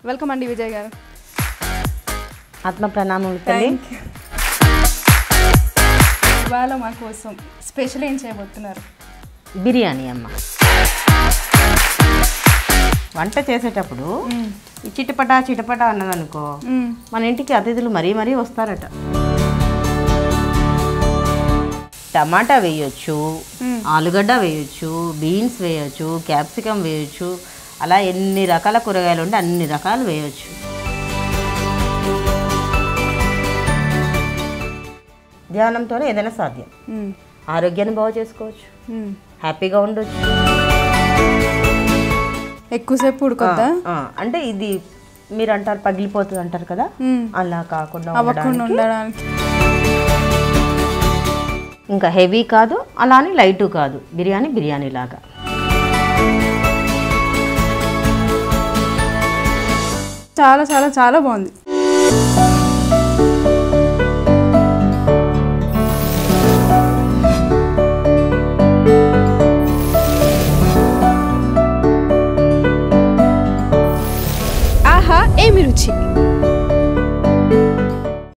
Welcome అండి విజయ్ గారు ఆత్మ ప్రణామములు తల్లి థ్యాంక్ యూ ఇవాళ మా కోసం స్పెషల్ ఏం చేయబోతున్నారు బిర్యానీ అమ్మ వంట చేసేటప్పుడు ఈ చిటపట చిటపట అన్నదనుకో మ్మ్. మన ఇంటికి అతిథులు మరీ మరీ వస్తారట టమాటా వేయొచ్చు ఆలుగడ్డ వేయొచ్చు బీన్స్ వేయొచ్చు క్యాప్సికమ్ వేయొచ్చు అలా ఎన్ని రకాల కూరగాయలు ఉంటే అన్ని రకాలు వేయొచ్చు ధ్యానంతోనే ఏదైనా సాధ్యం మ్మ్. ఆరోగ్యాన్ని బాగు చేసుకోవచ్చు మ్మ్. హ్యాపీగా ఉండొచ్చు ఎక్కువసేపు ఉడకొద్దా ఆ, అంటే ఇది మీరు అంటారు పగిలిపోతుంది అంటారు కదా మ్మ్. అలా కాకుండా అవ్వకుండా ఉండడానికి ఉండడానికి ఇంకా హెవీ కాదు అలా అని లైటు కాదు బిర్యానీ బిర్యానీ లాగా చాలా చాలా చాలా బాగుంది ఆహా ఏమి రుచి